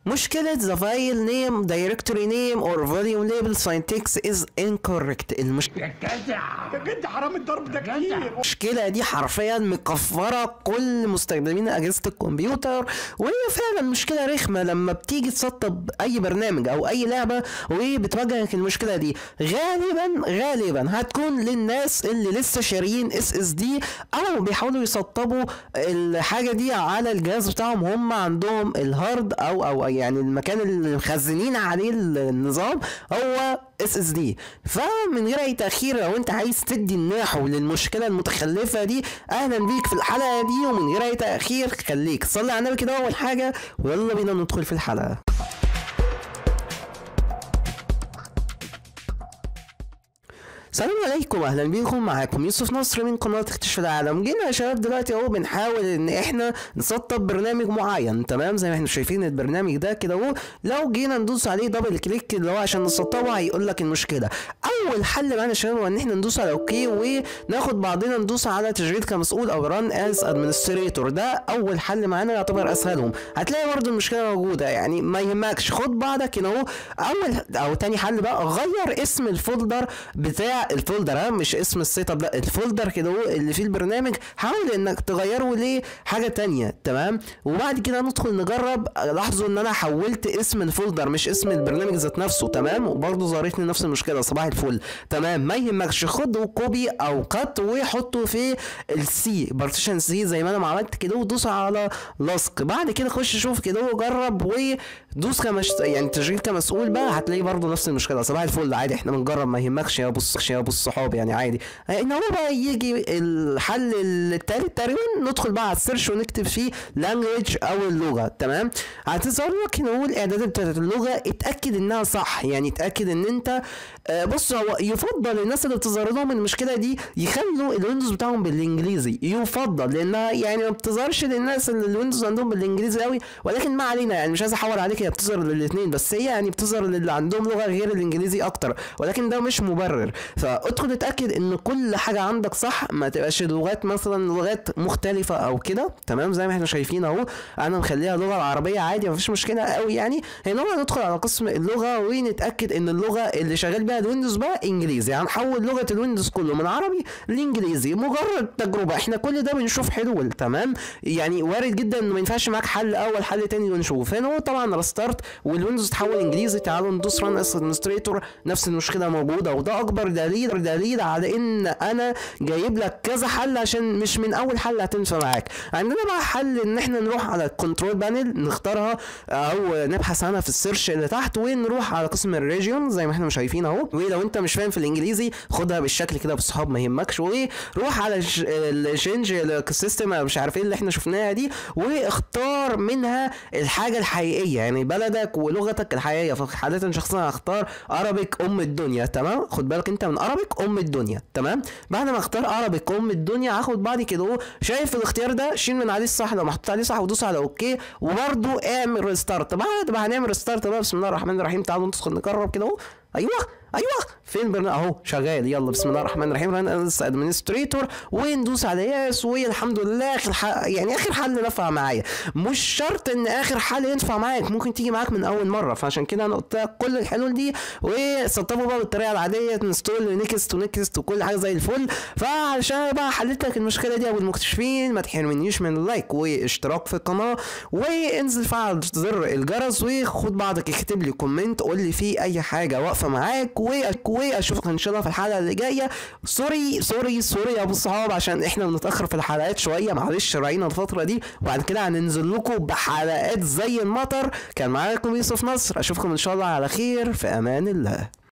مشكلة the file name directory name or volume label syntax is incorrect المش... يا جدع يا جد حرام الضرب ده كتير المشكلة دي حرفيا مكفرة كل مستخدمين أجهزة الكمبيوتر وهي فعلا مشكلة رخمة لما بتيجي تسطب أي برنامج أو أي لعبة وبتواجهك المشكلة دي غالبا غالبا هتكون للناس اللي لسه شاريين اس اس دي أو بيحاولوا يسطبوا الحاجة دي على الجهاز بتاعهم هم عندهم الهارد أو أو يعني المكان اللي مخزنين عليه النظام هو اس اس دي فمن غير اي تاخير لو انت عايز تدي النحو للمشكله المتخلفه دي اهلا بيك في الحلقه دي ومن غير اي تاخير خليك صلي على النبي كده اول حاجه ويلا بينا ندخل في الحلقه السلام عليكم اهلا بيكم معاكم يوسف نصر من قناه اكتشف العالم جينا يا شباب دلوقتي اهو بنحاول ان احنا نسطب برنامج معين تمام زي ما احنا شايفين البرنامج ده كده اهو لو جينا ندوس عليه دبل كليك اللي هو عشان نسطبه هيقول لك المشكله اول حل معانا يا شباب هو ان احنا ندوس على اوكي وناخد بعضنا ندوس على تشغيل كمسؤول او ران از ادمنستريتور ده اول حل معانا يعتبر اسهلهم هتلاقي برضه المشكله موجوده يعني ما يهمكش خد بعضك هنا اهو اول او تاني حل بقى غير اسم الفولدر بتاع الفولدر ها مش اسم السيت اب لا الفولدر كده هو اللي فيه البرنامج حاول انك تغيره لحاجه تانية تمام وبعد كده ندخل نجرب لاحظوا ان انا حولت اسم الفولدر مش اسم البرنامج ذات نفسه تمام وبرضه ظهرت لي نفس المشكله صباح الفل تمام ما يهمكش خده كوبي او كات وحطه في السي بارتيشن سي زي ما انا ما عملت كده ودوس على لصق بعد كده خش شوف كده وجرب ودوس كمش يعني تشغيل كمسؤول بقى هتلاقي برضه نفس المشكله صباح الفل عادي احنا بنجرب ما يهمكش يا بص يا ابو الصحاب يعني عادي انما بقى يجي الحل التالت تقريبا ندخل بقى على السيرش ونكتب فيه لانجويج او اللغه تمام هتظهر لك هنا هو الاعدادات بتاعت اللغه اتاكد انها صح يعني اتاكد ان انت آه بص هو يفضل الناس اللي بتظهر لهم المشكله دي يخلوا الويندوز بتاعهم بالانجليزي يفضل لانها يعني ما بتظهرش للناس اللي الويندوز عندهم بالانجليزي قوي ولكن ما علينا يعني مش عايز احور عليك هي بتظهر للاثنين بس هي يعني بتظهر للي عندهم لغه غير الانجليزي اكتر ولكن ده مش مبرر فادخل اتاكد ان كل حاجه عندك صح ما تبقاش اللغات مثلا لغات مختلفه او كده تمام زي ما احنا شايفين اهو انا مخليها اللغه العربيه عادي مفيش مشكله قوي يعني هنا ندخل على قسم اللغه ونتاكد ان اللغه اللي شغال بيها الويندوز بقى انجليزي هنحول يعني لغه الويندوز كله من عربي لانجليزي مجرد تجربه احنا كل ده بنشوف حلول تمام يعني وارد جدا انه ما ينفعش معاك حل اول حل تاني ونشوف هنا هو طبعا ريستارت والويندوز تحول انجليزي تعالوا ندوس ران اس ادمنستريتور نفس المشكله موجوده وده اكبر دليل دليل على ان انا جايب لك كذا حل عشان مش من اول حل هتنفع معاك عندنا بقى حل ان احنا نروح على الكنترول بانل نختارها او نبحث عنها في السيرش اللي تحت ونروح على قسم الريجيون زي ما احنا شايفين اهو ولو انت مش فاهم في الانجليزي خدها بالشكل كده بالصحاب ما يهمكش وروح على الشينج سيستم مش عارف ايه اللي احنا شفناها دي واختار منها الحاجه الحقيقيه يعني بلدك ولغتك الحقيقيه فحالة شخصيا هختار ارابيك ام الدنيا تمام خد بالك انت من ارابيك ام الدنيا تمام بعد ما اختار ارابيك ام الدنيا هاخد بعد كده اهو شايف الاختيار ده شيل من عليه الصح لو محطوط عليه صح ودوس على اوكي وبرده اعمل ريستارت بعد ما هنعمل ريستارت بقى بسم الله الرحمن الرحيم تعالوا ندخل نجرب كده اهو ايوه ايوه فين البرنامج اهو شغال يلا بسم الله الرحمن الرحيم ران ادمنستريتور وندوس على ياس والحمد لله اخر حل يعني اخر حل نفع معايا مش شرط ان اخر حل ينفع معاك ممكن تيجي معاك من اول مره فعشان كده انا قلت لك كل الحلول دي وسطبوا بقى بالطريقه العاديه انستول نيكست ونيكست وكل حاجه زي الفل فعشان بقى حليت لك المشكله دي ابو المكتشفين ما تحرمنيش من اللايك واشتراك في القناه وانزل فعل زر الجرس وخد بعضك اكتب لي كومنت قول لي فيه اي حاجه واقفه معاك واشوفك ان شاء الله في الحلقه اللي جايه سوري سوري سوري يا ابو الصحاب عشان احنا بنتاخر في الحلقات شويه معلش راعينا الفتره دي وبعد كده هننزل لكم بحلقات زي المطر كان معاكم يوسف نصر اشوفكم ان شاء الله على خير في امان الله